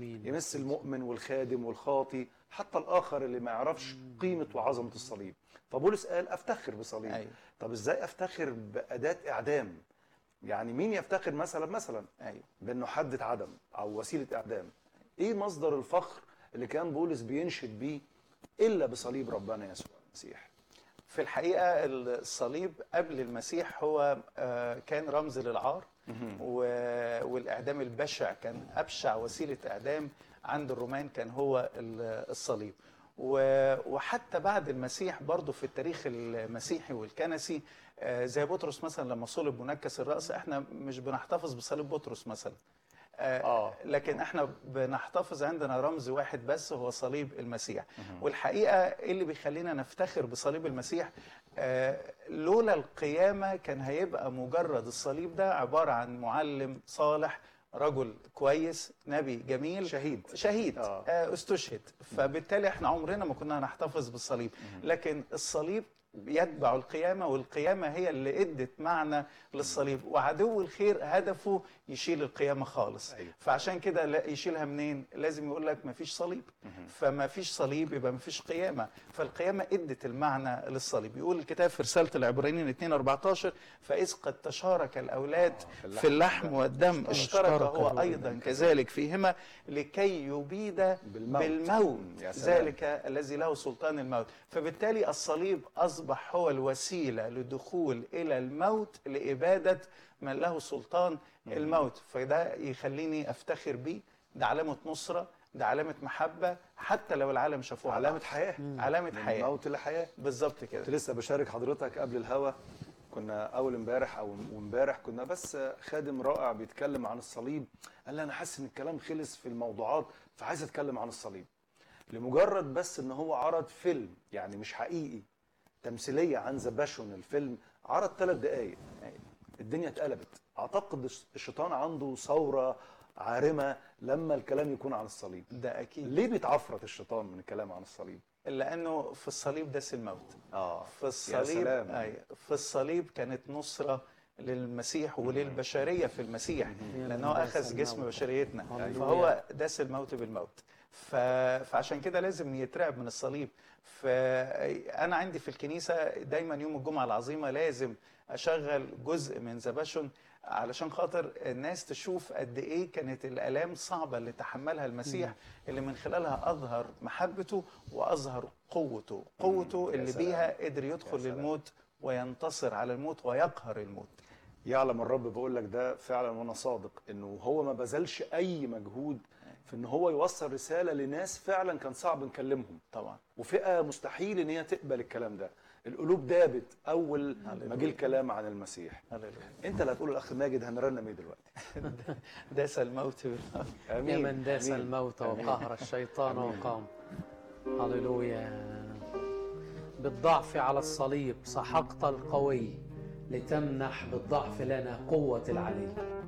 امين يمس المؤمن والخادم والخاطي حتى الاخر اللي ما يعرفش قيمه وعظمه الصليب فبولس قال افتخر بصليب أيوة. طب ازاي افتخر باداه اعدام يعني مين يفتخر مثلا مثلا ايوه بانه حد اتعدم او وسيله اعدام ايه مصدر الفخر اللي كان بولس بينشد بيه الا بصليب ربنا يسوع المسيح في الحقيقه الصليب قبل المسيح هو آه، كان رمز للعار و- والاعدام البشع كان ابشع وسيله اعدام عند الرومان كان هو ال- الصليب و- وحتى بعد المسيح برضه في التاريخ المسيحي والكنسي آه، زي بطرس مثلا لما صلب منكس الراس احنا مش بنحتفظ بصليب بطرس مثلا آه آه. لكن احنا بنحتفظ عندنا رمز واحد بس هو صليب المسيح والحقيقه ايه اللي بيخلينا نفتخر بصليب المسيح آه لولا القيامه كان هيبقى مجرد الصليب ده عباره عن معلم صالح رجل كويس نبي جميل شهيد. شهيد آه. آه استشهد فبالتالي احنا عمرنا ما كنا هنحتفظ بالصليب لكن الصليب يتبع القيامة والقيامة هي اللي ادت معنى للصليب وعدو الخير هدفه يشيل القيامة خالص أيوة. فعشان كده لا يشيلها منين لازم يقول لك ما فيش صليب فما فيش صليب يبقى ما فيش قيامة فالقيامة ادت المعنى للصليب يقول الكتاب في رسالة العبرانيين 2 14 فإذ قد تشارك الأولاد في اللحم في اللحم والدم اشترك اشترك هو هو أيضا كذلك فيهما لكي يبيد بالموت. بالموت يا سلام. ذلك الذي له سلطان الموت فبالتالي الصليب أصبح هو الوسيلة للدخول إلى الموت لإبادة من له سلطان الموت فده يخليني أفتخر بيه ده علامة نصرة ده علامة محبة حتى لو العالم شافوها علامه ضعف. حياه علامة من حياة الموت لحياه بالظبط كده كنت لسه بشارك حضرتك قبل الهوا كنا اول امبارح او امبارح كنا بس خادم رائع بيتكلم عن الصليب قال لي انا حاسس ان الكلام خلص في الموضوعات فعايز اتكلم عن الصليب لمجرد بس ان هو عرض فيلم يعني مش حقيقي تمثيليه عن ذا باشون الفيلم عرض ثلاث دقائق الدنيا اتقلبت اعتقد الشيطان عنده ثوره عارمه لما الكلام يكون عن الصليب ده أكيد ليه بيتعفرت الشيطان من الكلام عن الصليب لأنه في الصليب داس الموت اه في الصليب سلام. أي في الصليب كانت نصرة للمسيح وللبشرية في المسيح لأنه داس أخذ جسم الموت. بشريتنا هللويا. فهو داس الموت بالموت ف... فعشان كده لازم يترعب من الصليب فأنا عندي في الكنيسة دايما يوم الجمعة العظيمة لازم أشغل جزء من زباشن علشان خاطر الناس تشوف قد إيه كانت الآلام صعبة اللي تحملها المسيح اللي من خلالها أظهر محبته وأظهر قوته قوته يا اللي سلام. بيها قدر يدخل سلام. للموت وينتصر على الموت ويقهر الموت يعلم الرب بقول لك ده فعلا وانا صادق انه هو ما بذلش اي مجهود في ان هو يوصل رساله لناس فعلا كان صعب نكلمهم طبعا وفئه مستحيل ان هي تقبل الكلام ده القلوب دابت اول ما جه هللويا. الكلام عن المسيح هللويا انت اللي هتقول الاخ ماجد هنرنم ايه دلوقتي داس الموت بالموت يا من داس آمين. الموت آمين. وقهر الشيطان آمين. وقام هللويا بالضعف على الصليب سحقت القوي لتمنح بالضعف لنا قوة العلي